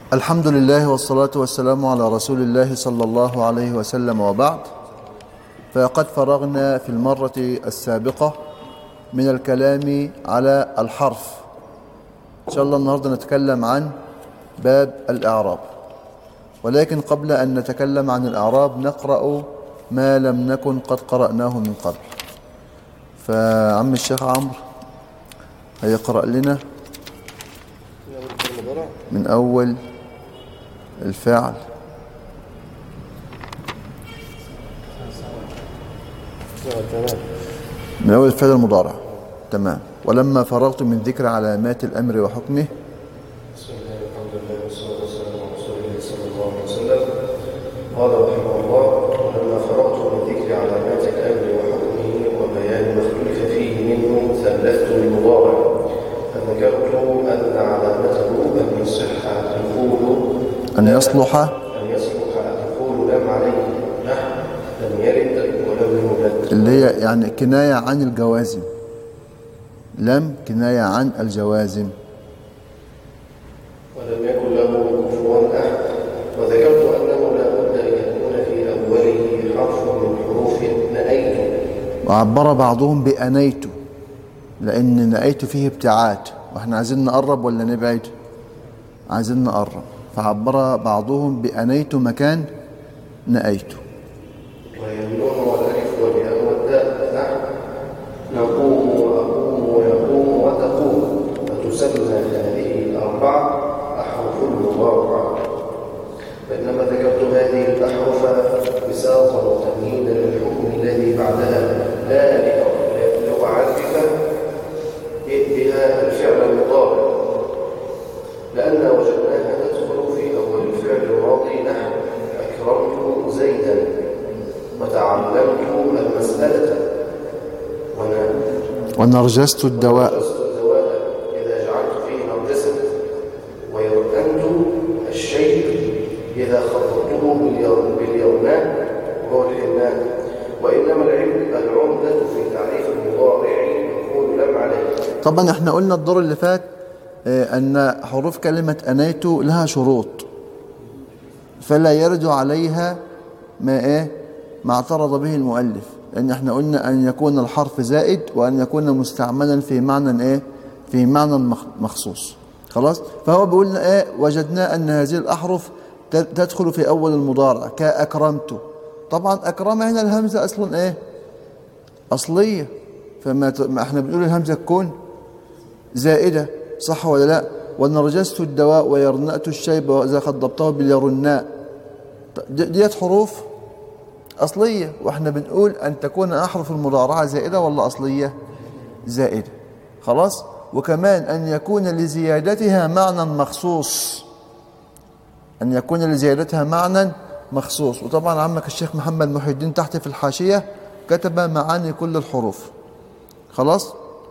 الحمد لله والصلاة والسلام على رسول الله صلى الله عليه وسلم وبعد فقد فرغنا في المرة السابقة من الكلام على الحرف إن شاء الله النهاردة نتكلم عن باب الإعراب ولكن قبل أن نتكلم عن الإعراب نقرأ ما لم نكن قد قرأناه من قبل فعم الشيخ عمرو هيقرأ لنا من أول الفعل من أول الفعل المضارع تمام ولما فرغت من ذكر علامات الأمر وحكمه بسم الله الحمد لله والصلاة والسلام على رسول الله صلى الله عليه وسلم قال رحمه الله ولما فرغت من ذكر علامات الأمر وحكمه وبيان ما اختلف فيه منه ثلثت المضارع فذكرت أن علامته أن يصح الدخول أن يصلح أن يصلح الدخول لم عليه نحو لم يرد ولم يولد اللي هي يعني كناية عن الجوازم لم كناية عن الجوازم ولم يكن له كفوا أحد وذكرت أنه لا بد أن يكون في أوله حرف من حروف نأيت وعبر بعضهم بأنيت لأن نأيت فيه ابتعاد واحنا عايزين نقرب ولا نبعد عايزين نقرب فعبر بعضهم بأنيت مكان نأيت وهي النون والألف والياء والتاء نحو نقوم وأقوم ويقوم وتقوم فتسمى هذه الأربعة أحرف المضارعة بينما ذكرت هذه الأحرف بساطا وتمهيدا للحكم الذي بعدها لا لأعرف بها الفعل المضارع لأن وجدناها تدخل في أول الفعل الماضي نحو أكرمت زيدا وتعلمت المسألة ونرجست الدواء ونرجست الدواء إذا جعلت فيه نرجسا ويرأنت الشيء إذا خططته باليوم باليومان وهو الحنان وإنما العلم العمدة في تعريف المضارع يكون لم عليه طبعا احنا قلنا الدور اللي فات اه أن حروف كلمة أنيت لها شروط فلا يرد عليها ما ايه ما اعترض به المؤلف لأن احنا قلنا أن يكون الحرف زائد وأن يكون مستعملا في معنى ايه في معنى مخصوص خلاص فهو بيقول لنا ايه وجدنا أن هذه الأحرف تدخل في أول المضارع كأكرمت طبعا أكرم هنا الهمزة أصلا ايه أصلية فما ت... احنا بنقول الهمزة تكون زائدة صح ولا لا ونرجست الدواء ويرنأت الشيب وإذا خضبته باليرناء ديت حروف أصلية وإحنا بنقول أن تكون أحرف المضارعة زائدة ولا أصلية زائدة خلاص وكمان أن يكون لزيادتها معنى مخصوص أن يكون لزيادتها معنى مخصوص وطبعا عمك الشيخ محمد محي الدين تحت في الحاشية كتب معاني كل الحروف خلاص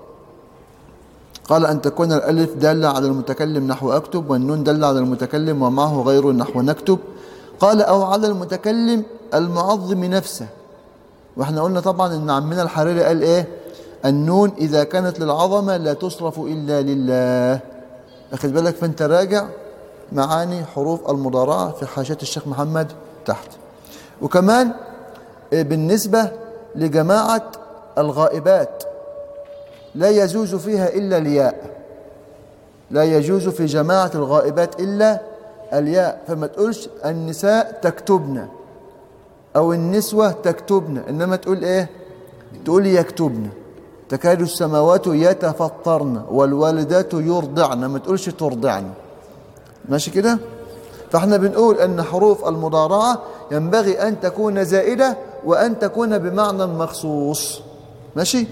قال أن تكون الألف دالة على المتكلم نحو أكتب والنون دالة على المتكلم ومعه غيره نحو نكتب قال أو على المتكلم المعظم نفسه واحنا قلنا طبعا ان عمنا الحريري قال ايه النون اذا كانت للعظمه لا تصرف الا لله اخد بالك فانت راجع معاني حروف المضارعه في حاشيه الشيخ محمد تحت وكمان بالنسبه لجماعه الغائبات لا يجوز فيها الا الياء لا يجوز في جماعه الغائبات الا الياء فما تقولش النساء تكتبن أو النسوة تكتبن إنما تقول إيه تقول يكتبن تكاد السماوات يتفطرن والوالدات يرضعن ما تقولش ترضعن ماشي كده فاحنا بنقول أن حروف المضارعة ينبغي أن تكون زائدة وأن تكون بمعنى مخصوص ماشي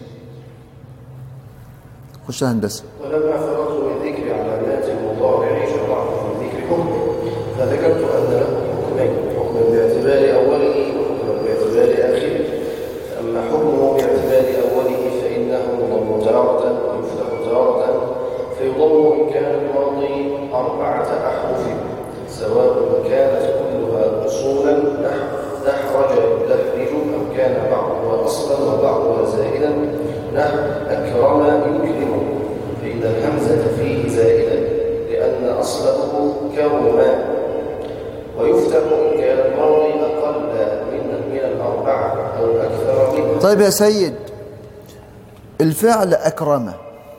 خش هندسة ولما فرغت من ذكر علامات المضارع شرعت في ذكر حكمه فذكرت أن له حكمين حكم باعتبار أوله وحكم باعتبار آخره أما حكمه باعتبار أوله فإنه يضم تارة ويفتح تارة فيضم إن كان الماضي أربعة أحرف سواء كانت كلها أصولا نحو دحرج يدحرج أو كان بعضها أصلا وبعضها زائدا نحو أكرم يكرم فإن الهمزة فيه زائدة لأن أصله كرما طيب يا سيد الفعل أكرمه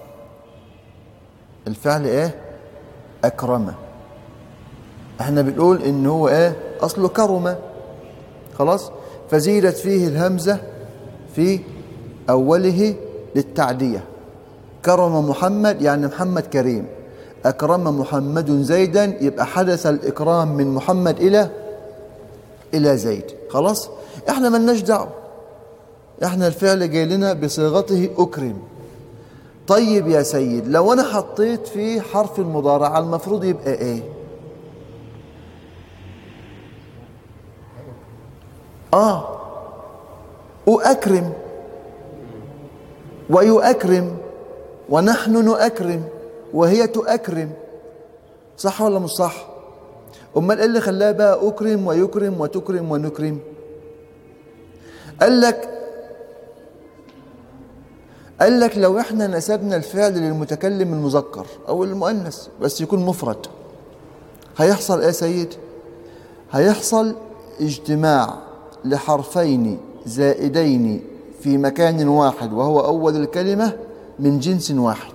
الفعل ايه أكرمه احنا بنقول ان هو ايه اصله كرمه خلاص فزيدت فيه الهمزة في أوله للتعدية كرم محمد يعني محمد كريم أكرم محمد زيدا يبقى حدث الإكرام من محمد إلى إلى زيد خلاص احنا ملناش دعوة احنا الفعل جاي لنا بصيغته أكرم طيب يا سيد لو أنا حطيت فيه حرف المضارع المفروض يبقى إيه آه أكرم ويؤكرم ونحن نؤكرم وهي تؤكرم صح ولا مش صح امال ايه اللي خلاها بقى اكرم ويكرم وتكرم ونكرم قال لك قال لك لو احنا نسبنا الفعل للمتكلم المذكر او المؤنث بس يكون مفرد هيحصل ايه يا سيد هيحصل اجتماع لحرفين زائدين في مكان واحد وهو أول الكلمة من جنس واحد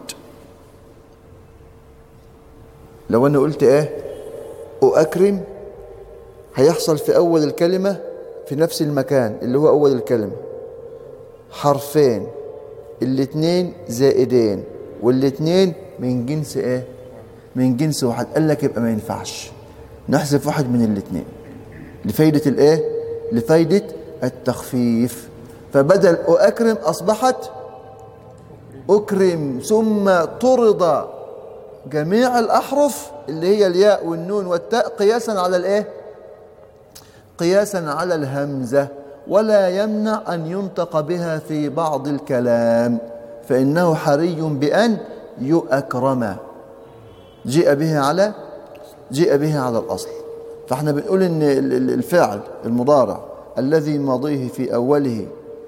لو أنا قلت إيه أكرم هيحصل في أول الكلمة في نفس المكان اللي هو أول الكلمة حرفين الاثنين زائدين والاثنين من جنس ايه من جنس واحد قال لك يبقى ما ينفعش نحذف واحد من الاثنين لفايدة الايه لفايدة التخفيف فبدل أكرم أصبحت أكرم ثم طرد جميع الأحرف اللي هي الياء والنون والتاء قياسا على الإيه؟ قياسا على الهمزة ولا يمنع أن ينطق بها في بعض الكلام فإنه حري بأن يؤكرم جيء به على جيء به على الأصل فاحنا بنقول ان الفعل المضارع الذي ماضيه في أوله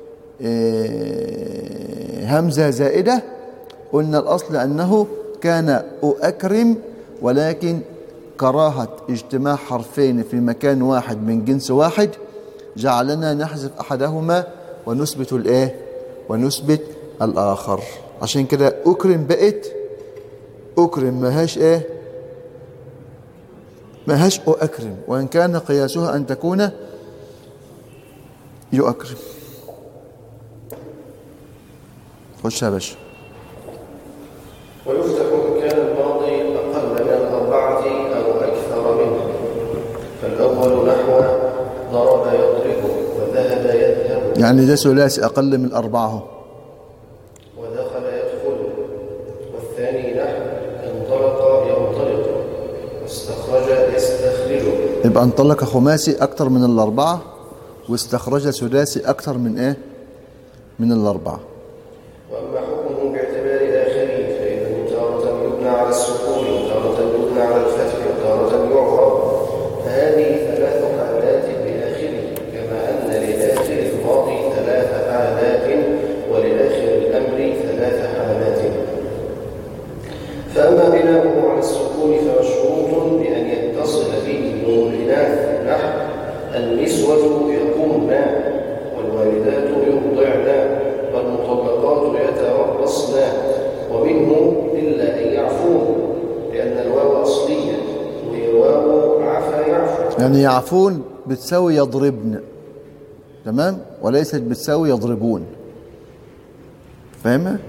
إيه، همزة زائدة قلنا الأصل أنه كان أكرم ولكن كراهة اجتماع حرفين في مكان واحد من جنس واحد جعلنا نحذف أحدهما ونثبت الإيه ونثبت الآخر عشان كده أكرم بقت أكرم ماهاش إيه ماهاش أكرم وإن كان قياسها أن تكون يؤكرم خش يا باشا ويفتح إن كان الماضي أقل من الأربعة أو أكثر منه فالأول نحو ضرب يضرب وذهب يذهب يعني ده ثلاثي أقل من الأربعة ودخل يدخل والثاني نحو انطلق ينطلق واستخرج يستخرج يبقى انطلق خماسي أكثر من الأربعة واستخرج ثلاثي أكثر من إيه؟ من الأربعة وأما حكمه باعتبار آخره فإنه تارة يبنى على السكون وتارة يبنى على الفتح وتارة يعرب فهذه ثلاث حالات لآخره كما أن لآخر الماضي ثلاث حالات ولآخر الأمر ثلاث حالات فأما بناؤه على السكون فمشروط بأن يتصل به نون الإناث نحو النسوة يقومن والوالدات يرضعن والمطلقات يتربصن ومنه إلا أن يعفون لأن الواو أصلية وهي واو عفا يعفو يعني يعفون بتساوي يضربن تمام وليست بتساوي يضربون فاهمة؟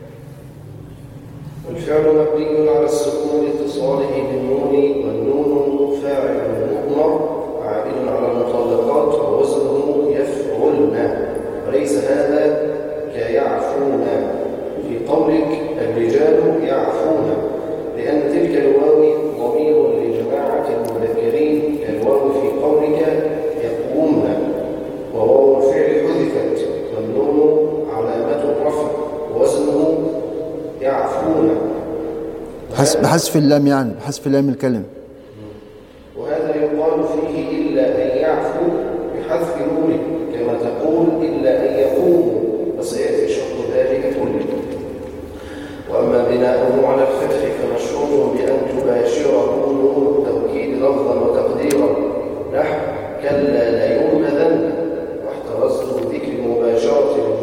والفعل مبني على السكون لاتصاله بالنون والنون فاعل مؤمر عائد على المطلقات ووزنه يفعلن وليس هذا كيعفون في قولك الرجال يعفون لأن تلك الواو ضمير لجماعة المذكرين كالواو في قولك يقومن وواو الفعل حذفت والنون علامة الرفع ووزنه يعفون بحسب بحذف اللام يعني بحذف لام الكلمة وهذا يقال فيه إلا أن يعفو بحذف نوره كما تقول إلا أن يقوموا وسيأتي شرط ذلك كله وأما بناؤه على الفتح فمشروط بأن تباشره نور التوكيد لفظا وتقديرا نحو كلا لينبذن واحترزت بذكر مباشرة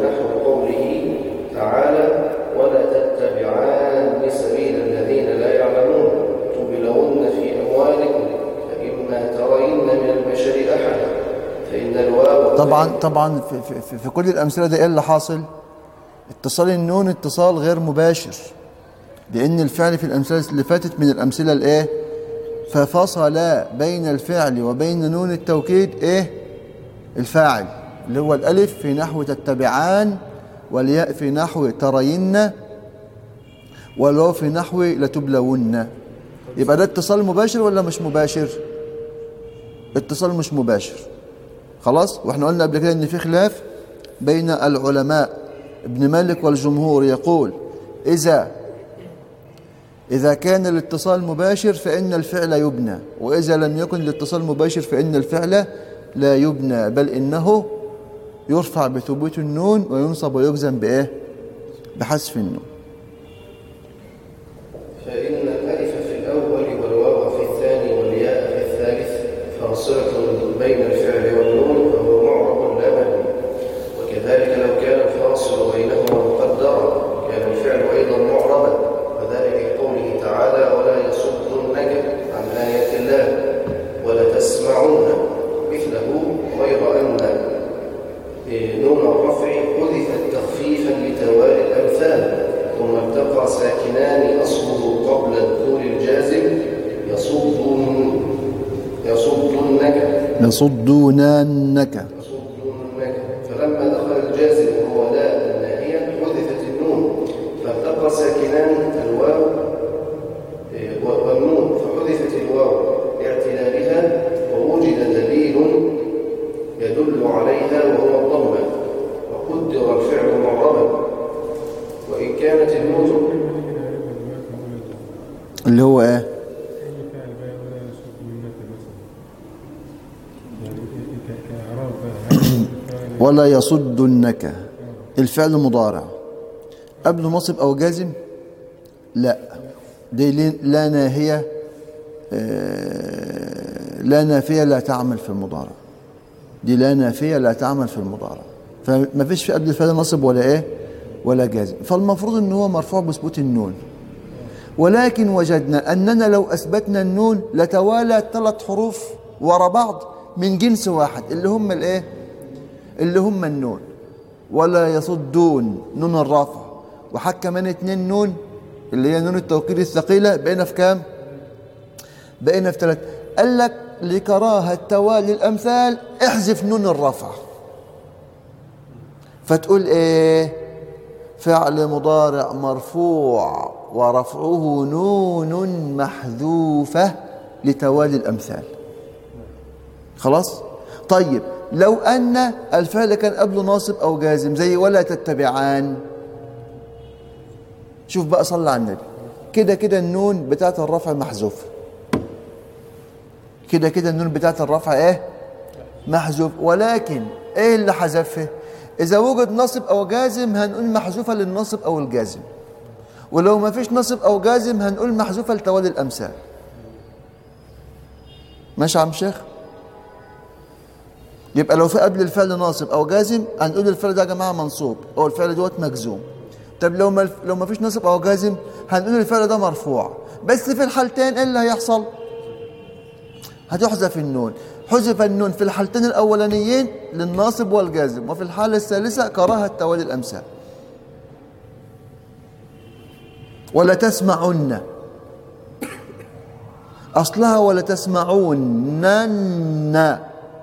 طبعا طبعا في, في, في, في كل الامثله دي ايه اللي حاصل اتصال النون اتصال غير مباشر لان الفعل في الامثله اللي فاتت من الامثله الايه ففصل بين الفعل وبين نون التوكيد ايه الفاعل اللي هو الالف في نحو تتبعان والياء في نحو ترين والواو في نحو لتبلون يبقى ده اتصال مباشر ولا مش مباشر اتصال مش مباشر خلاص واحنا قلنا قبل كده ان في خلاف بين العلماء ابن مالك والجمهور يقول اذا إذا كان الاتصال مباشر فإن الفعل يبنى وإذا لم يكن الاتصال مباشر فإن الفعل لا يبنى بل إنه يرفع بثبوت النون وينصب ويجزم بإيه بحذف النون فإن الألف في الأول والواو في الثاني والياء في الثالث فاصلة بين الفعل والنون فهو معرب لا مبني وكذلك لو كان الفاصل بينهما مقدرا كان الفعل أيضا معربا وذلك قوله تعالى ولا يصدنك عن آيات الله ولتسمعن مثله غير أن نون الرفع حذفت تخفيفا لتوالي الأمثال ثم التقى ساكنان أصله قبل الدور الجازم يصدن يصدنك يصدوننك يصدنك فلما دخل الجازم وهو لا الناهية حذفت النون فالتقى ساكنان الواو إيه، والنون فحذفت الواو لاعتلالها ووجد دليل يدل عليها وهو الضمة وقدر الفعل معربا وإن كانت النون اللي هو إيه أي فعل بقى ولا يصد منك مثلا يعني ك- ك- كإعراب بقى هل الفعل ولا يصدنك الفعل مضارع قبله نصب أو جازم لا دي لي- لا ناهية آه، لا نافية لا تعمل في المضارع دي لا نافية لا تعمل في المضارع فما فيش في قبل الفعل نصب ولا ايه ولا جازم فالمفروض ان هو مرفوع بثبوت النون ولكن وجدنا اننا لو اثبتنا النون لتوالى ثلاث حروف ورا بعض من جنس واحد اللي هم الايه اللي هم النون ولا يصدون نون الرفع وحك كمان اتنين نون اللي هي نون التوكيد الثقيلة بقينا في كام بقينا في ثلاث قال لك لكراهة توالي الأمثال احذف نون الرفع فتقول ايه فعل مضارع مرفوع ورفعه نون محذوفة لتوالي الأمثال خلاص طيب لو أن الفعل كان قبله ناصب أو جازم زي ولا تتبعان شوف بقى صلى على النبي كده كده النون بتاعت الرفع محذوفة كده كده النون بتاعت الرفع ايه محذوف ولكن ايه اللي حذفه اذا وجد نصب او جازم هنقول محذوفه للنصب او الجازم ولو ما فيش نصب او جازم هنقول محذوفه لتوالي الامثال ماشي يا عم شيخ يبقى لو في قبل الفعل ناصب او جازم هنقول الفعل ده يا جماعه منصوب او الفعل دوت مجزوم طب لو ما لو ما فيش ناصب او جازم هنقول الفعل ده مرفوع بس في الحالتين ايه اللي هيحصل هتحذف النون حذف النون في الحالتين الأولانيين للناصب والجازم وفي الحالة الثالثة كراهة توالي الأمثال ولا تسمعن أصلها ولا تسمعون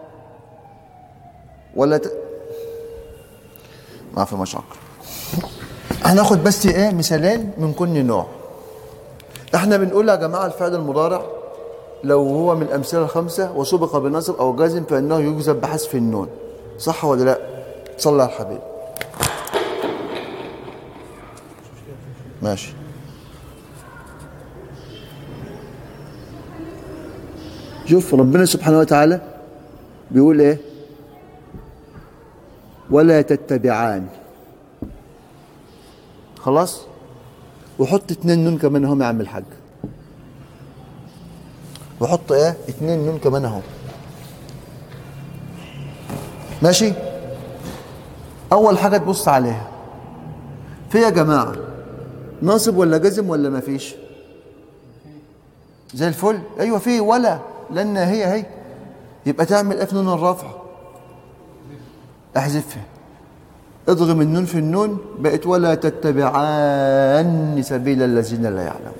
ولا ت... ما في مشاكل هناخد بس ايه مثالين من كل نوع احنا بنقول يا جماعة الفعل المضارع لو هو من الأمثلة الخمسة وسبق بنصب أو جازم فإنه يجزم بحذف النون صح ولا لا صلى على الحبيب ماشي شوف ربنا سبحانه وتعالى بيقول ايه ولا تتبعان خلاص وحط اتنين نون كمان هم يا عم الحاج وحط ايه اتنين نون كمان اهو ماشي اول حاجه تبص عليها في يا جماعه ناصب ولا جزم ولا ما فيش زي الفل ايوه في ولا لان هي هي يبقى تعمل ايه في نون الرفع احذفها اضغم النون في النون بقت ولا تتبعان سبيل الذين لا يعلمون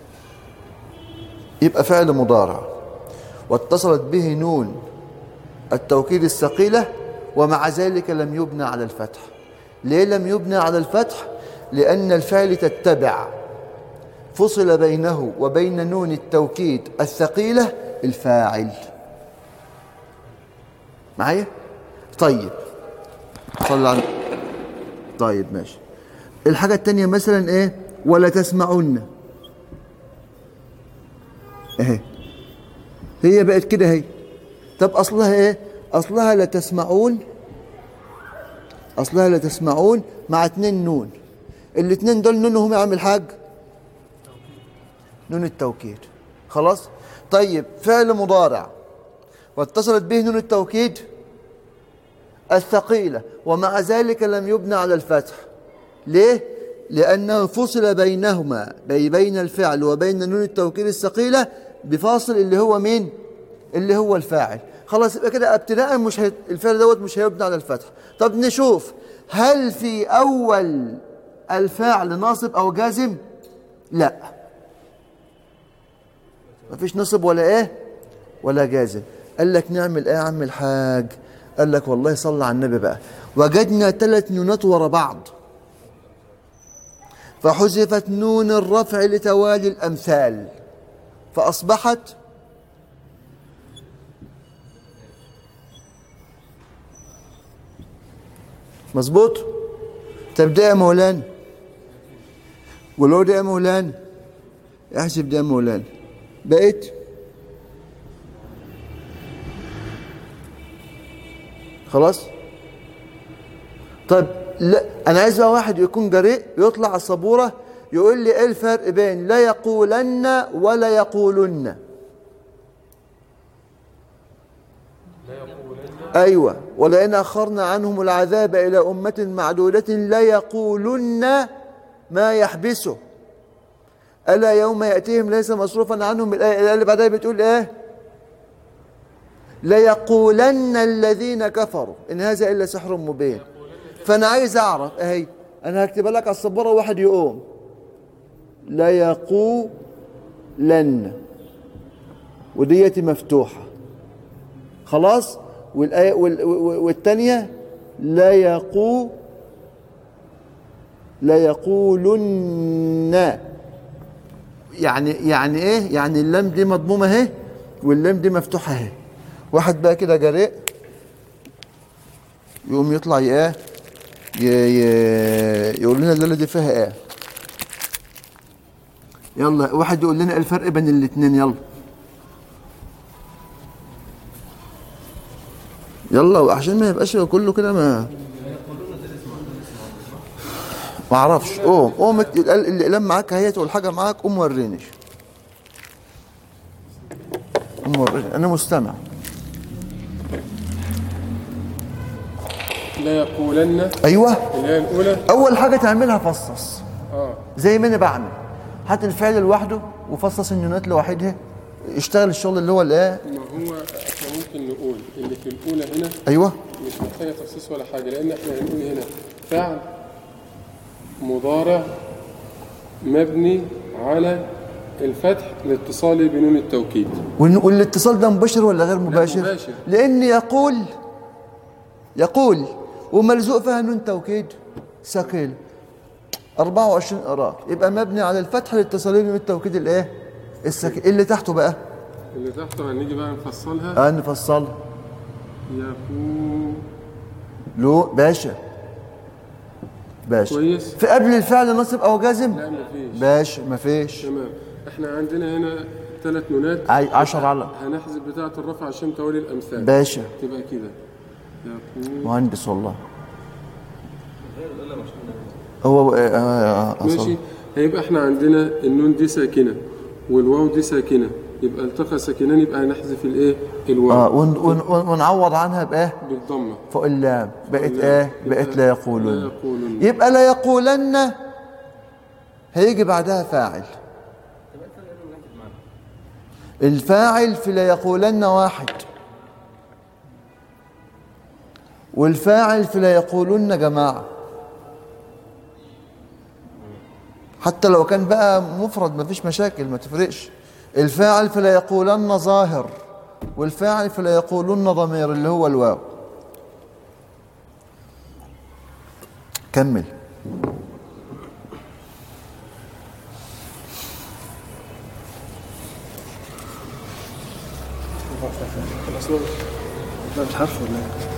يبقى فعل مضارع واتصلت به نون التوكيد الثقيلة ومع ذلك لم يبنى على الفتح ليه لم يبنى على الفتح لأن الفعل تتبع فصل بينه وبين نون التوكيد الثقيلة الفاعل معايا طيب صلى على طيب ماشي الحاجة التانية مثلا ايه ولا تسمعن اهي هي بقت كده هي طب اصلها ايه اصلها لا تسمعون اصلها لا تسمعون مع اتنين نون الاتنين دول نونهم يعمل حاج نون التوكيد خلاص طيب فعل مضارع واتصلت به نون التوكيد الثقيلة ومع ذلك لم يبنى على الفتح ليه؟ لأنه فصل بينهما بي بين الفعل وبين نون التوكيد الثقيلة بفاصل اللي هو مين؟ اللي هو الفاعل خلاص يبقى كده ابتداء مش هي... الفعل دوت مش هيبنى على الفتح طب نشوف هل في أول الفاعل ناصب أو جازم؟ لا مفيش نصب ولا ايه ولا جازم قال لك نعمل ايه يا عم الحاج قال لك والله صلى على النبي بقى وجدنا ثلاث نونات ورا بعض فحذفت نون الرفع لتوالي الامثال فاصبحت مظبوط طب ده يا مولانا ولو ده يا مولانا احسب ده يا مولانا بقيت خلاص طيب لا انا عايز بقى واحد يكون جريء يطلع على السبوره يقول لي ايه الفرق بين لا يقولن ولا يقولن ايوه ولئن اخرنا عنهم العذاب الى امه معدوده لا يقولن ما يحبسه ألا يوم يأتيهم ليس مصروفا عنهم الآية الآية اللي بعدها بتقول إيه ليقولن الذين كفروا إن هذا إلا سحر مبين فأنا عايز أعرف أهي أنا هكتبها لك على السبورة واحد يقوم ليقولن وديتي مفتوحة خلاص والآية وال- والتانية لا يقو لا يقولن يعني يعني ايه يعني اللام دي مضمومه اهي واللام دي مفتوحه اهي واحد بقى كده جريء يقوم يطلع ايه ي- ي- يقول لنا الليله دي فيها ايه يلا واحد يقول لنا إيه الفرق بين الاثنين يلا يلا عشان ما يبقاش كله كده ما ما اعرفش قوم قوم ات- ال- الاقلام معاك هي تقول حاجه معاك قوم وريني قوم وريني انا مستمع لا يقولن ايوه الآية الأولى اول حاجه تعملها فصص اه زي ما انا بعمل هات الفعل لوحده وفصص النونات لوحدها اشتغل الشغل اللي هو الايه ما هو احنا ممكن نقول اللي في الأولى هنا ايوه مش محتاجة تخصيص ولا حاجة لأن احنا هنقول هنا فعل مضارع مبني على الفتح لاتصاله بنون التوكيد وال- والاتصال ده مباشر ولا غير مباشر مباشر. لان يقول يقول وملزوق فيها نون توكيد ثقيل 24 قراءة يبقى مبني على الفتح لاتصاله بنون التوكيد الايه السكين اللي تحته بقى اللي تحته هنيجي بقى نفصلها اه نفصل يقول له باشا باشا كويس في قبل الفعل نصب او جازم لا مفيش باشا مفيش تمام احنا عندنا هنا ثلاث نونات عي- عشر على هنحذف بتاعة الرفع عشان توالي الأمثال باشا تبقى كده يقول مهندس والله هو آه آه آه ماشي أصل. هيبقى احنا عندنا النون دي ساكنة والواو دي ساكنة يبقى التقى ساكنان يبقى هنحذف الايه الواو اه ون ون ون ونعوض عنها بايه بالضمة فوق اللام بقت اللام. ايه بقت لا لا يقولون يقولون يبقى لا يقولن هيجي بعدها فاعل الفاعل في لا يقولن واحد والفاعل فلا يقولن جماعة حتى لو كان بقى مفرد مفيش مشاكل ما تفرقش الفاعل فلا يقولن ظاهر والفاعل فلا يقولن ضمير اللي هو الواو كمل خلصنا لا مش عارفه ولا إيه؟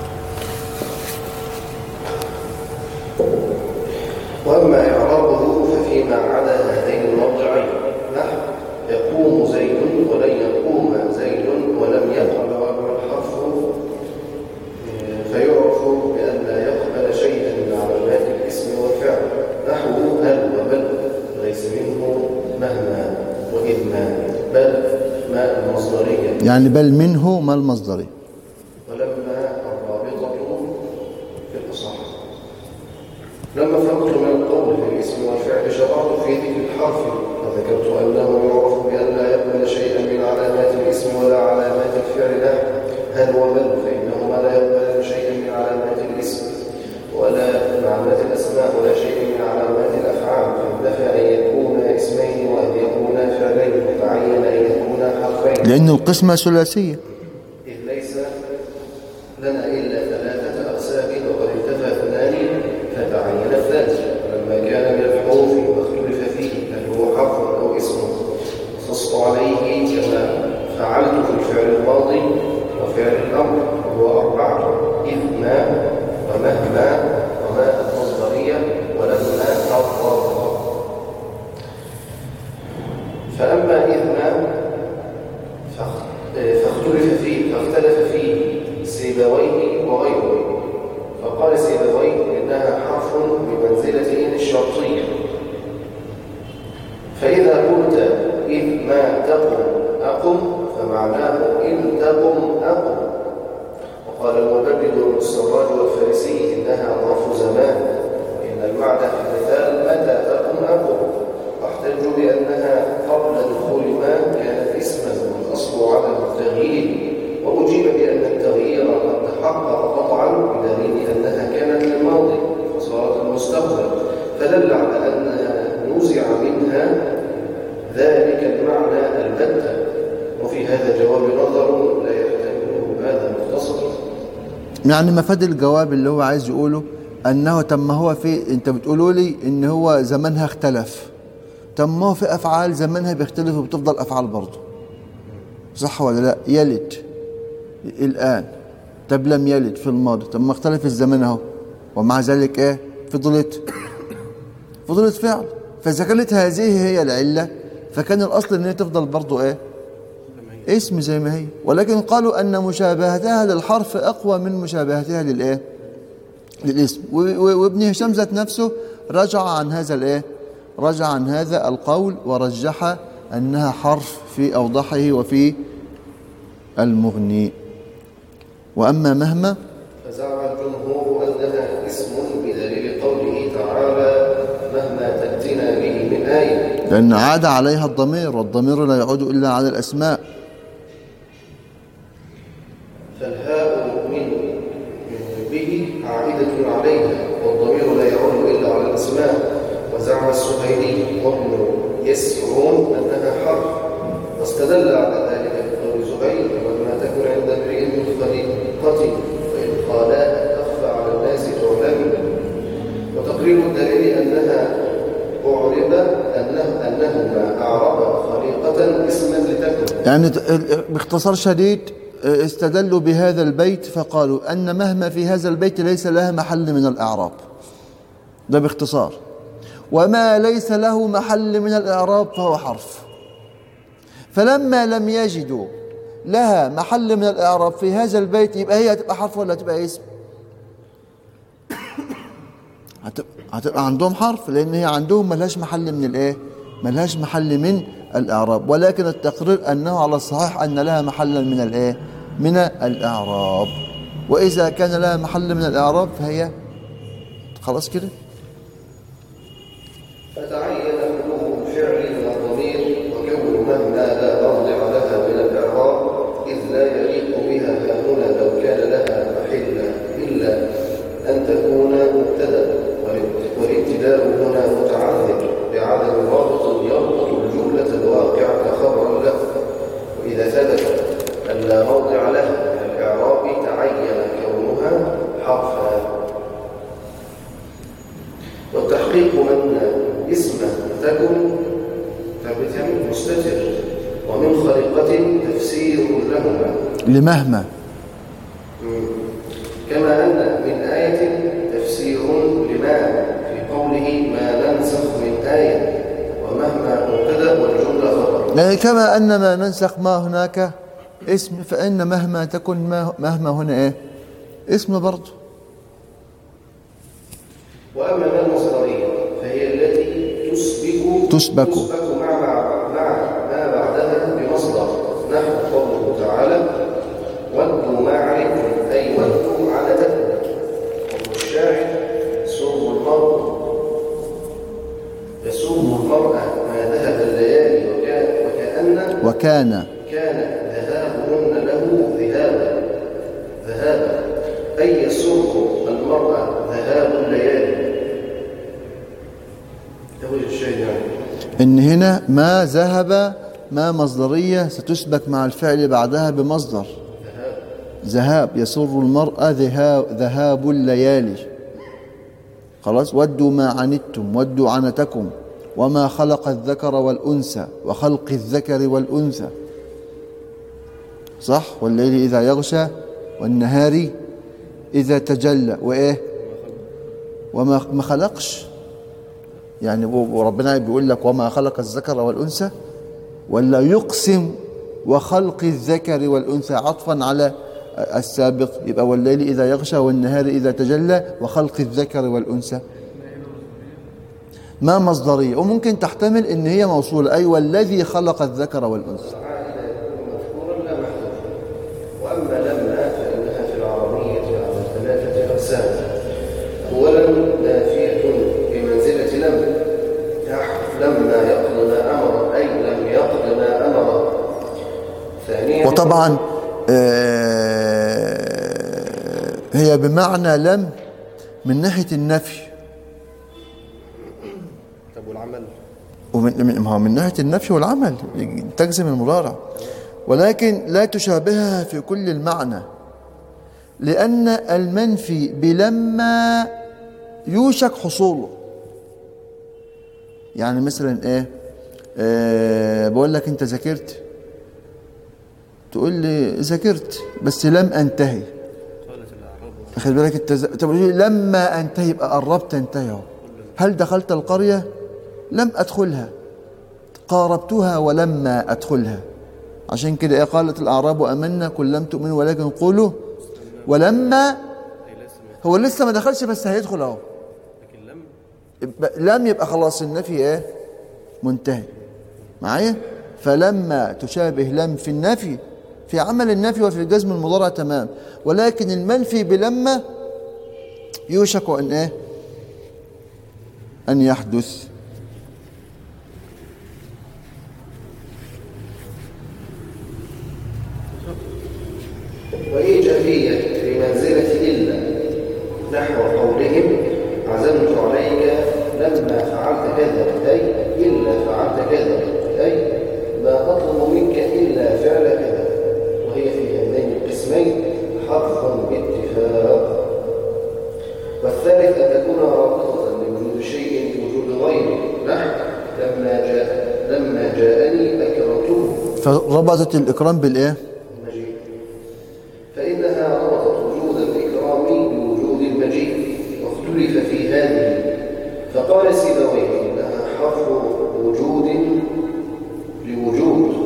وأما إعرابه ففيما عدا هذين الموضعين نحو يقوم زيد ولن يقوم زيد ولم يقل وأما الحرف آه، فيعرف بأن لا يقبل شيئا من علامات الاسم والفعل نحو هل وبل ليس منه مهما وإما بل ما المصدرية يعني بل منه ما المصدري ولما الرابطة في الأصح لما فرقت من القول في الاسم والفعل شرعت في ذكر الحرف وذكرت أنه يعرف بأن لا يقبل شيئا من علامات الاسم ولا علامات الفعل له هل وبل فإنهما لا يقبلان شيئا من علامات الاسم ولا من علامات الأسماء ولا شيء من علامات الأفعال فانتفى أن يكونا اسمين وأن يكونا فعلين وتعين أن يكونا حرفين لأن القسمة ثلاثية إذ ليس لنا إلا ثلاثة أقسام وقد انتفى اثنان فتعين الثالث ولما كان من الحروف ما اختلف فيه هل هو حرف أو اسم نصصت عليه كما فعلت في الفعل الماضي وفعل الأمر وهو أربعة إذ ما ومهما وما المصدرية ولما الرابطة فأما إذ ما فاخ- فاختلف فيه فاختلف فيه سيبويه وغيره فقال سيبويه إنها حرف بمنزلة إن الشرطية فإذا قلت إذ ما تقم أقم فمعناه إن تقم أقم وقال المبرد السراج والفارسي إنها ظرف زمان وإن المعنى في المثال متى تقم أقم واحتجوا بأنها قبل دخول ما كانت اسما والأصل عدم التغيير وأجيب بأن التغيير قد تحقق قطعا بدليل أنها كانت للماضي فصارت المستقبل فدل على أنها نزع منها ذلك المعنى البتة وفي هذا جواب نظر لا يحتمله هذا المختصر يعني مفاد الجواب اللي هو عايز يقوله انه طب ما هو في انت بتقولوا لي ان هو زمانها اختلف طب ما هو في افعال زمانها بيختلف وبتفضل افعال برضه صح ولا لا يلد الان طب لم يلد في الماضي طب ما اختلف الزمان اهو ومع ذلك ايه فضلت فضلت فعل فاذا كانت هذه هي العله فكان الاصل ان هي تفضل برضه ايه اسم زي ما هي ولكن قالوا أن مشابهتها للحرف أقوى من مشابهتها للإيه للاسم و- و- وابن هشام ذات نفسه رجع عن هذا الإيه رجع عن هذا القول ورجح أنها حرف في أوضحه وفي المغني وأما مهما فزعم الجمهور أنها اسم بدليل قوله تعالى مهما تأتنا به من آية لأن عاد عليها الضمير والضمير لا يعود إلا على الأسماء فالهاء من به عائدة عليها والضمير لا يعود إلا على الأسماء وزعم السهيلي وابن يسرون أنها حرف واستدل على ذلك بقول زهير ولما تكن عند امرئ من خليقة وإن قالاها تخفى على الناس تعلم وتقرير الدليل أنها أعرب أنه أنهما أعرب خليقة اسما لتكن يعني ت- باختصار شديد استدلوا بهذا البيت فقالوا أن مهما في هذا البيت ليس لها محل من الإعراب ده باختصار وما ليس له محل من الإعراب فهو حرف فلما لم يجدوا لها محل من الإعراب في هذا البيت يبقى هي هتبقى حرف ولا هتبقى اسم هتبقى, هتبقى عندهم حرف لأن هي عندهم ملهاش محل من الإيه ملهاش محل من الإعراب ولكن التقرير أنه على الصحيح أن لها محلا من الإيه من الإعراب وإذا كان لها محل من الإعراب فهي خلاص كده فتعين حكمه الفعل من الضمير وكون مهما لا مرجع لها من الإعراب إذ لا يليق بها هنا لو كان لها محل من مستتر مستتر ومن خلقة تفسير لهما لمهما كما أن من آية تفسير لما في قوله ما ننسخ من آية ومهما مبتدا والجملة خبر يعني كما أن ما ننسخ ما هناك اسم فإن مهما تكن ما مهما هنا إيه اسم برضه وأما ما المصدرية فهي التي تسبك تسبك. مع مع مع ما بعدها بمصدر نحو قوله تعالى ودوا ما عليكم أي ودوا على تكم قول الشاعر يسوم المرء يسوم المرأة ما ذهب الليالي وكان وكأن وكان كان ذهابهن له ذهابا ذهابا أي يسوق المرأة ذهاب الليالي ده وجه الشيء يعني إن هنا ما ذهب ما مصدرية ستسبك مع الفعل بعدها بمصدر ذهاب يسر المرأة ذهاب, ذهاب الليالي خلاص ودوا ما عنتم ودوا عنتكم وما خلق الذكر والأنثى وخلق الذكر والأنثى صح والليل إذا يغشى والنهار إذا تجلى وإيه وما ما خلقش يعني وربنا بيقول لك وما خلق الذكر والأنثى ولا يقسم وخلق الذكر والأنثى عطفا على السابق يبقى والليل إذا يغشى والنهار إذا تجلى وخلق الذكر والأنثى ما مصدرية وممكن تحتمل إن هي موصولة أي والذي خلق الذكر والأنثى عائلة يكون مذكورا لا محذوفا وأما لما فإنها في العربية على ثلاثة أقسام أولا نافية بمنزلة لم نحو لما يقض ما أمر أي لم يقض ما أمر ثانيا وطبعا آه، هي بمعنى لم من ناحية النفي طب والعمل ومن من- ما هو من ناحية النفي والعمل تجزم المضارع ولكن لا تشابهها في كل المعنى لأن المنفي بلما يوشك حصوله يعني مثلا ايه آه بقول لك انت ذاكرت تقول لي ذاكرت بس لم انتهي خد بالك انت ز- طب إيه لما انتهي يبقى قربت انتهي اهو هل دخلت القريه لم ادخلها قاربتها ولما ادخلها عشان كده ايه قالت الاعراب امنا قل لم تؤمنوا ولكن قولوا ولما هو لسه ما دخلش بس هيدخل اهو يبقى- لم يبقى خلاص النفي ايه منتهي معايا فلما تشابه لم في النفي في عمل النفي وفي الجزم المضارع تمام ولكن المنفي بلما يوشك ان ايه ان يحدث وإيجابية بمنزلة إلا نحو قولهم عزمت عليك لما فعلت كذا أي إلا فعلت كذا أي ما أطلب منك إلا فعل كذا وهي في هذين القسمين حقا باتفاق والثالث أن تكون رابطة لوجود شيء بوجود غيره نحو لما جاء لما جاءني أكرمته فربطت الاكرام بالايه المجيء فإنها ربطت وجود الإكرام بوجود المجيء واختلف في هذه فقال سيبويه إنها حرف وجود لوجود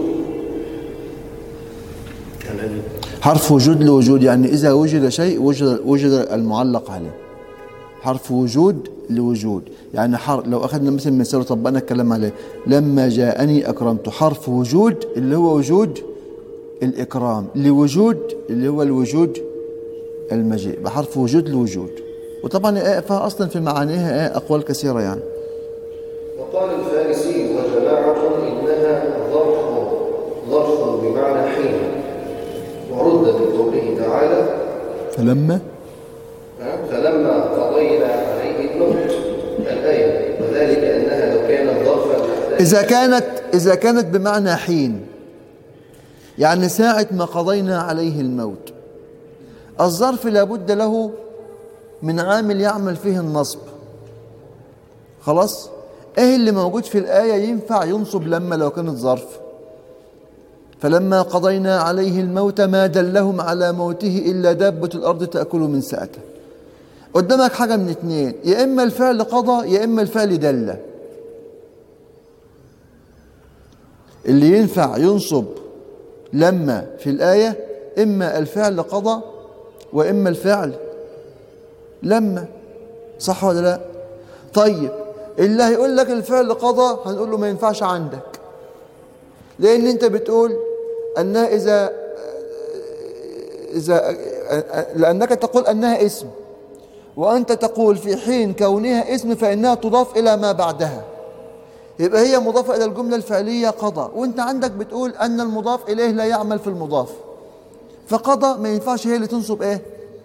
حرف وجود لوجود يعني إذا وجد شيء وجد, وجد المعلق عليه حرف وجود لوجود يعني حرف لو أخذنا مثل مثال طبقنا الكلام عليه لما جاءني أكرمت حرف وجود اللي هو وجود الإكرام لوجود اللي هو الوجود المجيء بحرف وجود لوجود وطبعا إيه فيها أصلا في معانيها إيه أقوال كثيرة يعني وقال الفارسي وجماعة إنها ظرف ظرف بمعنى حين ورد بقوله تعالى فلما فلما قضينا عليه الموت الآية وذلك أنها لو كانت ظرفا إذا كانت إذا كانت بمعنى حين يعني ساعة ما قضينا عليه الموت الظرف لابد له من عامل يعمل فيه النصب خلاص ايه اللي موجود في الآية ينفع ينصب لما لو كانت ظرف فلما قضينا عليه الموت ما دلهم على موته إلا دابة الأرض تأكل من سأته قدامك حاجة من اتنين يا إما الفعل قضى يا إما الفعل دل اللي ينفع ينصب لما في الآية إما الفعل قضى وإما الفعل لما صح ولا لا طيب اللي هيقول لك الفعل قضى هنقول له ما ينفعش عندك لأن أنت بتقول أنها إذا إذا لأنك تقول أنها اسم وأنت تقول في حين كونها اسم فإنها تضاف إلى ما بعدها يبقى هي مضافة إلى الجملة الفعلية قضى وأنت عندك بتقول أن المضاف إليه لا يعمل في المضاف فقضى ما ينفعش هي اللي تنصب إيه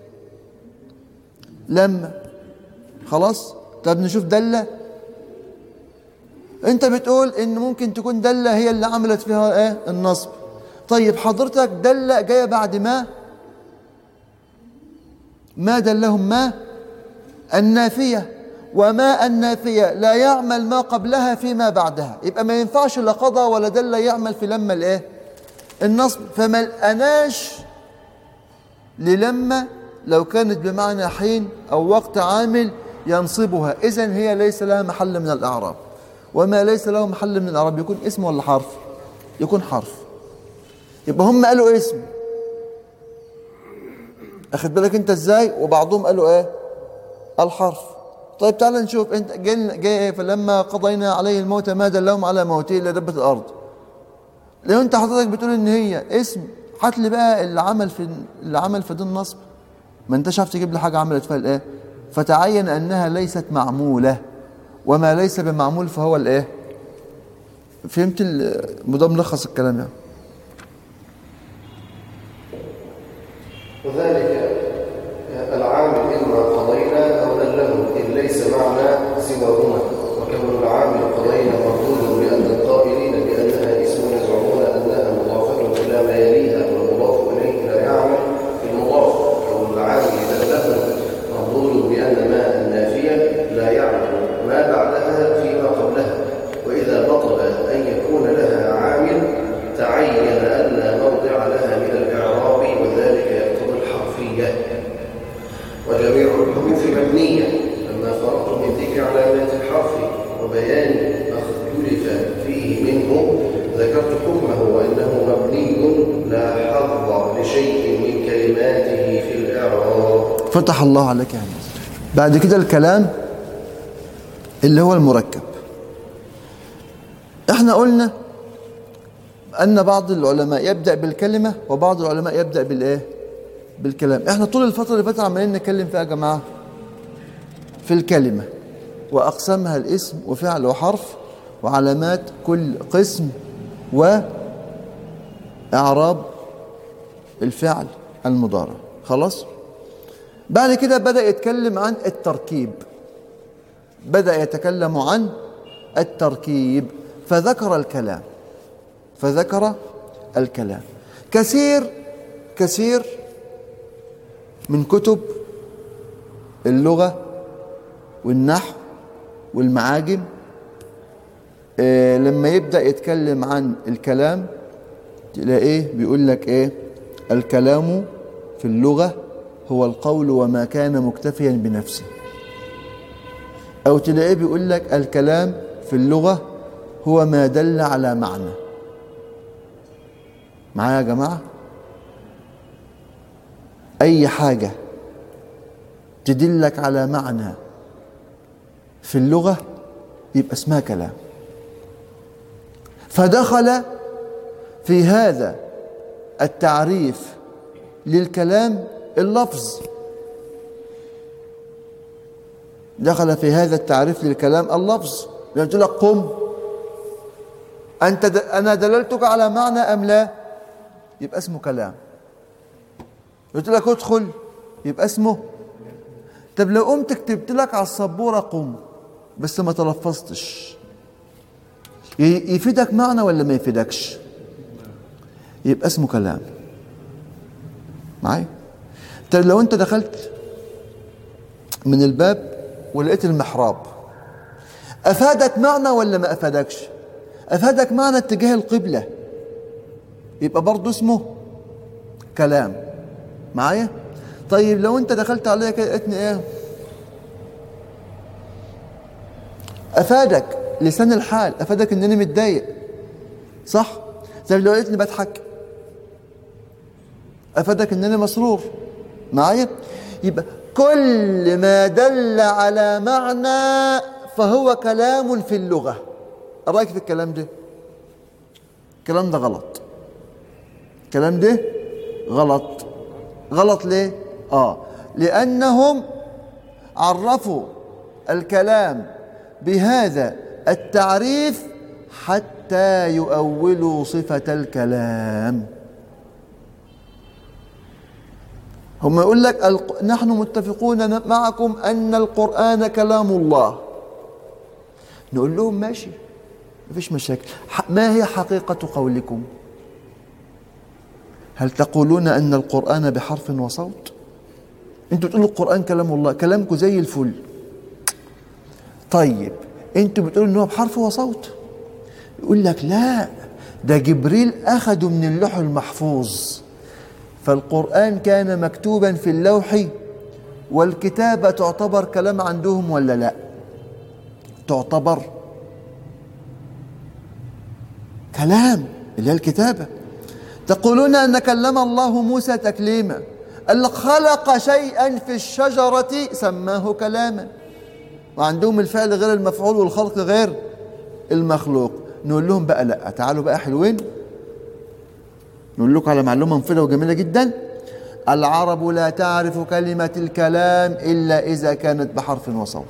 لما خلاص طب نشوف دلة أنت بتقول إن ممكن تكون دلة هي اللي عملت فيها إيه النصب طيب حضرتك دلة جاية بعد ما ما دلهم ما النافية وما النافية لا يعمل ما قبلها فيما بعدها يبقى ما ينفعش لا قضى ولا دل يعمل في لما الايه النصب فما الأناش للما لو كانت بمعنى حين أو وقت عامل ينصبها إذن هي ليس لها محل من الأعراب وما ليس له محل من الأعراب يكون اسم ولا حرف يكون حرف يبقى هم قالوا اسم أخد بالك أنت إزاي وبعضهم قالوا إيه الحرف طيب تعال نشوف انت جاي جاي ايه فلما قضينا عليه الموت ما دلهم على موته الا دبه الارض لو انت حضرتك بتقول ان هي اسم هات لي بقى اللي عمل في اللي عمل في دي النصب ما انتش عارف تجيب لي حاجه عملت فيها الايه فتعين انها ليست معموله وما ليس بمعمول فهو الايه فهمت ده ملخص الكلام يعني وذلك العامل إما قضينا أو دله إن ليس معنا سواهما وكون العامل قضينا مردود لأن القائلين بأنها اسم يزعمون أنها مضافة إلى ما يليها والمضاف إليه لا يعمل في المضاف كون العامل دله مردود بأن ما النافية لا يعمل ما بعدها فيما قبلها وإذا بطل أن يكون لها عامل تعين أن لا موضع لها من الإعراب وذلك يقتضي الحرفية وجميع الحروف مبنية لما فرغت من ذكر علامات الحرف وبيان ما اختلف فيه منه ذكرت حكمه وأنه مبني لا حظ لشيء من كلماته في الإعراب فتح الله عليك يا هندسة بعد كده الكلام اللي هو المركب احنا قلنا أن بعض العلماء يبدأ بالكلمة وبعض العلماء يبدأ بالإيه؟ بالكلام احنا طول الفترة اللي فاتت عمالين نتكلم فيها يا جماعة في الكلمة وأقسامها الاسم وفعل وحرف وعلامات كل قسم وإعراب الفعل المضارع خلاص بعد كده بدأ يتكلم عن التركيب بدأ يتكلم عن التركيب فذكر الكلام فذكر الكلام كثير كثير من كتب اللغة والنحو والمعاجم آه لما يبدأ يتكلم عن الكلام تلاقيه بيقول لك ايه الكلام في اللغة هو القول وما كان مكتفيا بنفسه أو تلاقيه بيقول لك الكلام في اللغة هو ما دل على معنى معايا يا جماعة أي حاجة تدلك على معنى في اللغة يبقى اسمها كلام فدخل في هذا التعريف للكلام اللفظ دخل في هذا التعريف للكلام اللفظ قلت لك قم أنت د... أنا دللتك على معنى أم لا يبقى اسمه كلام قلت لك ادخل يبقى اسمه طب لو قمت كتبت لك على السبورة قم بس ما تلفظتش ي... يفيدك معنى ولا ما يفيدكش يبقى اسمه كلام معايا طب لو انت دخلت من الباب ولقيت المحراب أفادك معنى ولا ما أفادكش أفادك معنى اتجاه القبلة يبقى برضه اسمه كلام معايا طيب لو انت دخلت عليا كده لقيتني ايه افادك لسان الحال افادك انني متضايق صح طيب لو لقيتني بضحك افادك انني مسرور معايا يبقى كل ما دل على معنى فهو كلام في اللغة إيه رايك في الكلام ده الكلام ده غلط الكلام ده غلط غلط ليه اه لانهم عرفوا الكلام بهذا التعريف حتى يؤولوا صفة الكلام هم يقول لك الق... نحن متفقون معكم أن القرآن كلام الله نقول لهم ماشي مفيش مشاكل ح- ما هي حقيقة قولكم هل تقولون أن القرآن بحرف وصوت انتوا بتقولوا القرآن كلام الله كلامكم زي الفل طيب انتوا بتقولوا ان هو بحرف وصوت يقول لك لا ده جبريل أخده من اللوح المحفوظ فالقرآن كان مكتوبا في اللوح والكتابة تعتبر كلام عندهم ولا لا تعتبر كلام اللي هي الكتابة تقولون أن كلم الله موسى تكليما قال لك خلق شيئا في الشجرة سماه كلاما وعندهم الفعل غير المفعول والخلق غير المخلوق نقول لهم بقى لا تعالوا بقى حلوين نقول لكم على معلومة مفيدة وجميلة جدا العرب لا تعرف كلمة الكلام إلا إذا كانت بحرف وصوت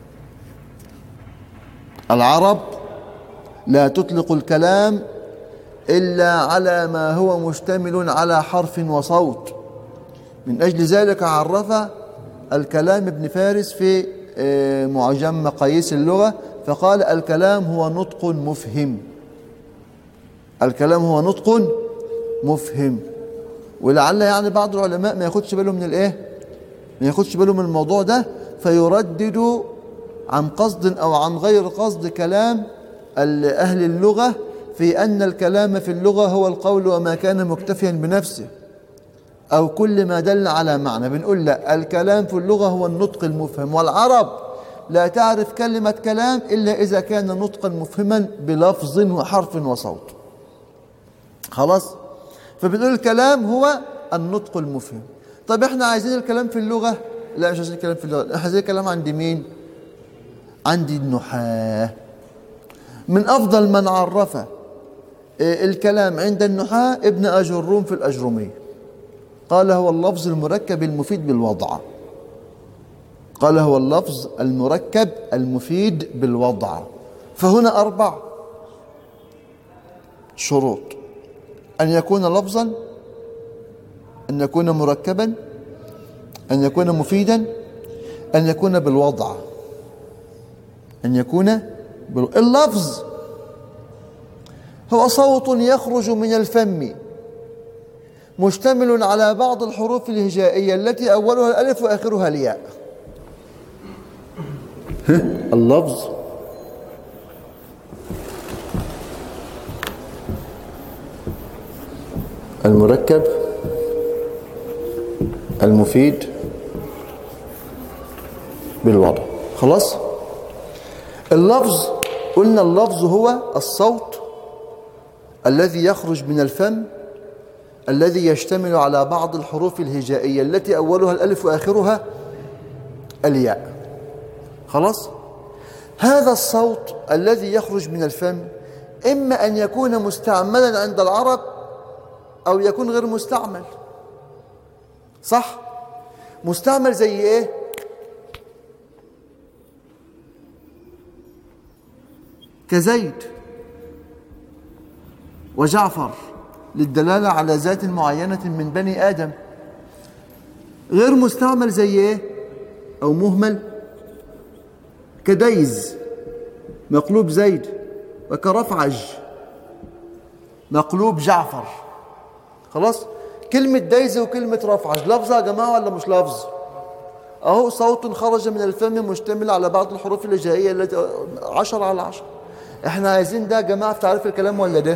العرب لا تطلق الكلام إلا على ما هو مشتمل على حرف وصوت من أجل ذلك عرف الكلام ابن فارس في آه، معجم مقاييس اللغة فقال الكلام هو نطق مفهم الكلام هو نطق مفهم ولعل يعني بعض العلماء ما ياخدش باله من الايه ما ياخدش باله من الموضوع ده فيردد عن قصد او عن غير قصد كلام ال- اهل اللغه في ان الكلام في اللغه هو القول وما كان مكتفيا بنفسه او كل ما دل على معنى بنقول لا الكلام في اللغه هو النطق المفهم والعرب لا تعرف كلمه كلام الا اذا كان نطقا مفهما بلفظ وحرف وصوت خلاص فبنقول الكلام هو النطق المفهم طب احنا عايزين الكلام في اللغة لا مش عايزين الكلام في اللغة احنا عايزين الكلام عند مين عند النحاة من أفضل من عرف اه، الكلام عند النحاة ابن أجروم في الأجرومية قال هو اللفظ المركب المفيد بالوضع قال هو اللفظ المركب المفيد بالوضع فهنا أربع شروط أن يكون لفظا أن يكون مركبا أن يكون مفيدا أن يكون بالوضع أن يكون بال... اللفظ هو صوت يخرج من الفم مشتمل على بعض الحروف الهجائية التي أولها الألف وآخرها الياء اللفظ المركب المفيد بالوضع خلاص اللفظ قلنا اللفظ هو الصوت الذي يخرج من الفم الذي يشتمل على بعض الحروف الهجائية التي أولها الألف وآخرها الياء خلاص هذا الصوت الذي يخرج من الفم إما أن يكون مستعملا عند العرب أو يكون غير مستعمل صح مستعمل زي إيه كزيد وجعفر للدلالة على ذات معينة من بني آدم غير مستعمل زي إيه أو مهمل كديز مقلوب زيد وكرفعج مقلوب جعفر خلاص كلمة دايزة وكلمة رفعج لفظة يا جماعة ولا مش لفظ أهو صوت خرج من الفم مشتمل على بعض الحروف الهجائية التي عشرة على عشرة احنا عايزين ده يا جماعة في تعريف الكلام ولا ده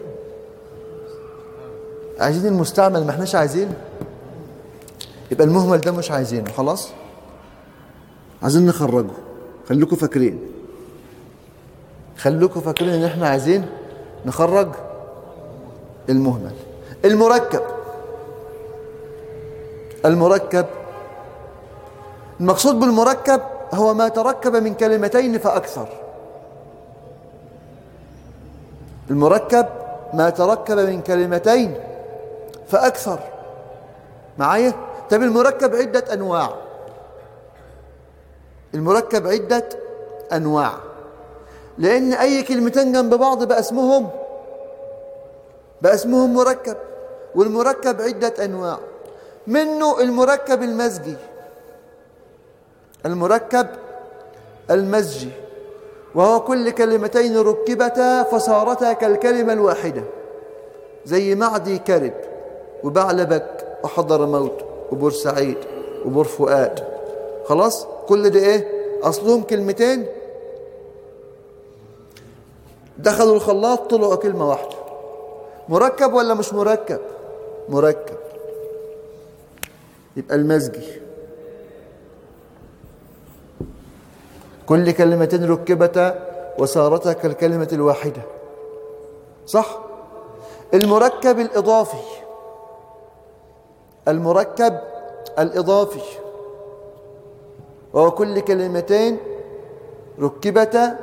عايزين المستعمل ما احناش عايزين يبقى المهمل ده مش عايزينه خلاص عايزين نخرجه خليكم فاكرين خليكم فاكرين ان احنا عايزين نخرج المهمل المركب المركب المقصود بالمركب هو ما تركب من كلمتين فأكثر المركب ما تركب من كلمتين فأكثر معايا طب المركب عدة أنواع المركب عدة أنواع لأن أي كلمتين جنب بعض بقى اسمهم بقى اسمهم مركب والمركب عدة أنواع منه المركب المزجي المركب المزجي وهو كل كلمتين ركبتا فصارتا كالكلمة الواحدة زي معدي كرب وبعلبك وحضر موت وبورسعيد وبور فؤاد خلاص كل ده ايه اصلهم كلمتين دخلوا الخلاط طلعوا كلمة واحدة مركب ولا مش مركب مركب يبقى المزجي كل كلمتين ركبتا وصارتا كالكلمة الواحدة صح المركب الإضافي المركب الإضافي وهو كل كلمتين ركبتا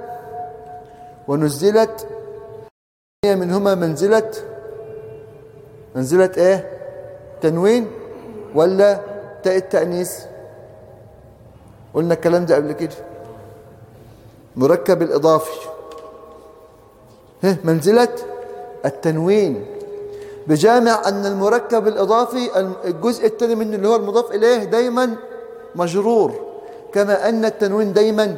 ونزلت منهما منزلة منزلة ايه تنوين ولا تاء التأنيث قلنا الكلام ده قبل كده مركب الإضافي ها منزلة التنوين بجامع أن المركب الإضافي الجزء الثاني منه اللي هو المضاف إليه دايما مجرور كما أن التنوين دايما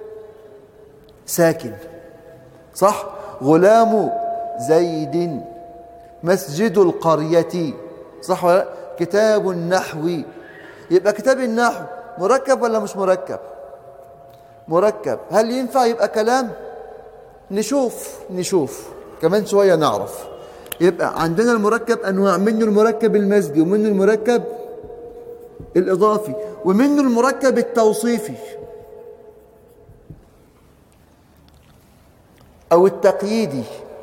ساكن صح غلام زيد مسجد القرية صح ولا لا؟ كتاب النحو يبقى كتاب النحو مركب ولا مش مركب مركب هل ينفع يبقى كلام نشوف نشوف كمان شوية نعرف يبقى عندنا المركب أنواع منه المركب المزجي ومنه المركب الإضافي ومنه المركب التوصيفي أو التقييدي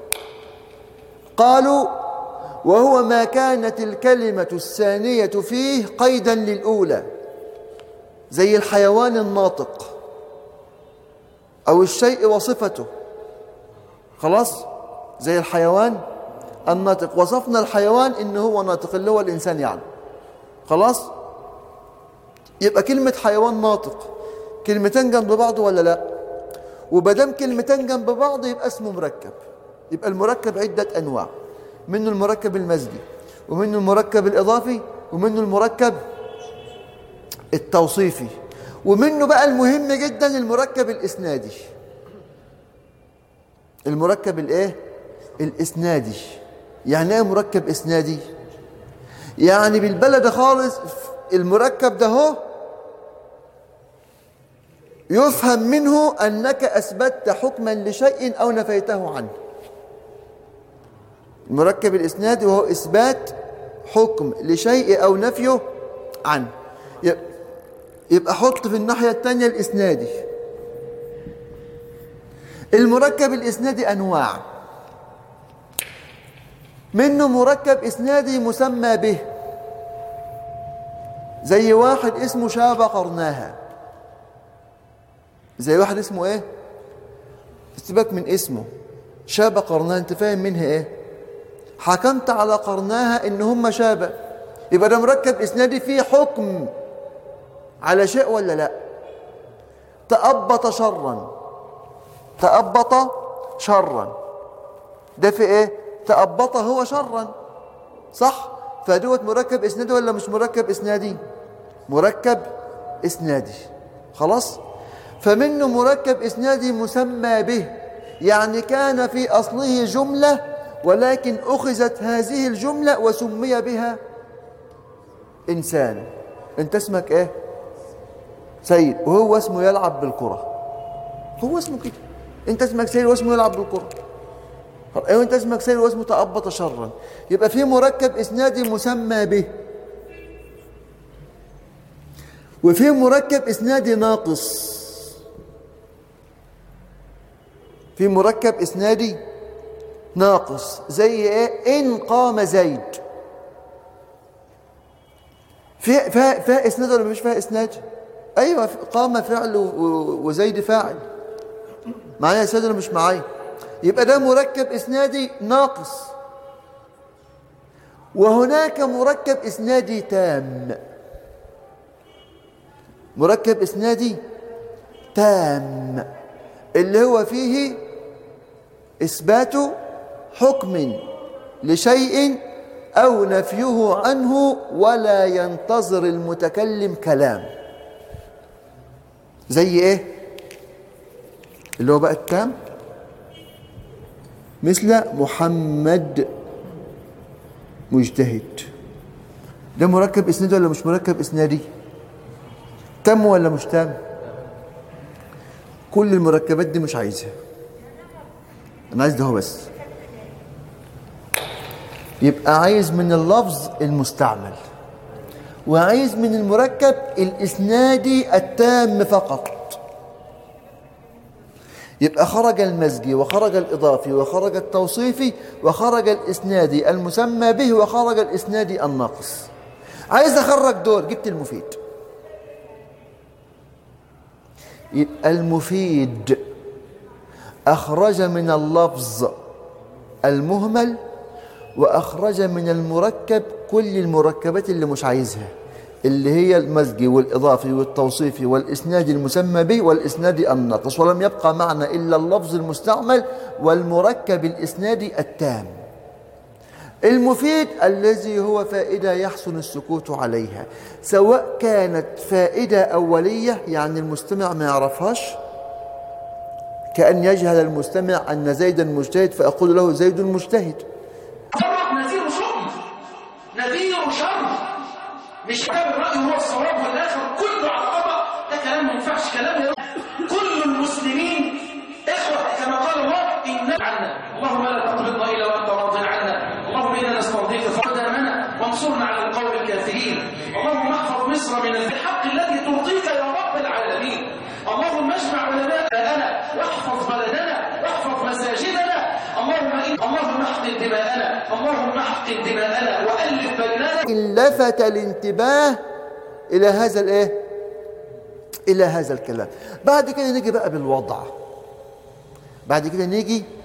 قالوا وهو ما كانت الكلمة الثانية فيه قيدا للأولى زي الحيوان الناطق أو الشيء وصفته خلاص زي الحيوان الناطق وصفنا الحيوان إنه هو ناطق اللي هو الإنسان يعني خلاص يبقى كلمة حيوان ناطق كلمتين جنب بعض ولا لا وبدام كلمتين جنب بعض يبقى اسمه مركب يبقى المركب عدة أنواع منه المركب المزجي ومنه المركب الإضافي ومنه المركب التوصيفي ومنه بقى المهم جدا المركب الإسنادي المركب الايه الإسنادي يعني ايه مركب إسنادي يعني بالبلد خالص المركب ده هو يفهم منه أنك أثبتت حكما لشيء أو نفيته عنه المركب الإسنادي وهو إثبات حكم لشيء أو نفيه عنه يبقى حط في الناحية الثانية الإسنادي المركب الإسنادي أنواع منه مركب إسنادي مسمى به زي واحد اسمه شاب قرناها زي واحد اسمه ايه سيبك من اسمه شاب قرناها انت فاهم منها ايه حكمت على قرناها ان هم شابه يبقى ده مركب اسنادي فيه حكم على شيء ولا لا تأبط شرا تأبط شرا ده في ايه تأبط هو شرا صح فدوت مركب اسنادي ولا مش مركب اسنادي مركب اسنادي خلاص فمنه مركب اسنادي مسمى به يعني كان في اصله جمله ولكن اخذت هذه الجمله وسمي بها انسان انت اسمك ايه سيد وهو اسمه يلعب بالكرة هو اسمه كده انت اسمك سيد واسمه يلعب بالكرة طب ايوه انت اسمك سيد واسمه تأبط شرا يبقى في مركب اسنادي مسمى به وفي مركب اسنادي ناقص في مركب اسنادي ناقص زي ايه ان قام زيد في فيها فيها اسناد ولا مفيش فيها اسناد ايوه قام فعل و- و- وزيد فاعل معايا اسناد ولا مش معايا يبقى ده مركب اسنادي ناقص وهناك مركب اسنادي تام مركب اسنادي تام اللي هو فيه اثبات حكم لشيء او نفيه عنه ولا ينتظر المتكلم كلام زي ايه اللي هو بقى التام مثل محمد مجتهد ده مركب اسنادي ولا مش مركب اسنادي تام ولا مش تام كل المركبات دي مش عايزها انا عايز ده هو بس يبقى عايز من اللفظ المستعمل وعايز من المركب الاسنادي التام فقط يبقى خرج المزجي وخرج الإضافي وخرج التوصيفي وخرج الإسنادي المسمى به وخرج الإسنادي الناقص عايز أخرج دول جبت المفيد يبقى المفيد أخرج من اللفظ المهمل وأخرج من المركب كل المركبات اللي مش عايزها اللي هي المزجي والإضافي والتوصيفي والإسناد المسمى به والإسناد الناقص ولم يبقى معنا إلا اللفظ المستعمل والمركب الإسنادي التام المفيد الذي هو فائدة يحسن السكوت عليها سواء كانت فائدة أولية يعني المستمع ما يعرفهاش كأن يجهل المستمع أن زيدا مجتهد فأقول له زيد مجتهد فرق نذير شر نذير شر مش كتاب الرأي هو الصواب والآخر كله على خطأ ده كلام ما ينفعش كلام يا رب. كل المسلمين إخوة كما قال الله إن عنا اللهم لا تقبضنا إلا وأنت راض عنا اللهم إنا نسترضيك فقدامنا وانصرنا على القوم الكافرين اللهم احفظ مصر من الحق الذي ترضيك يا رب العالمين اللهم اجمع علماءنا واحفظ بلدنا واحفظ مساجدنا اللهم إن اللهم احقن دماءنا اللهم احقن دماءنا والف بيننا إن لفت الانتباه إلى هذا الإيه؟ إلى هذا الكلام بعد كده نيجي بقى بالوضع بعد كده نيجي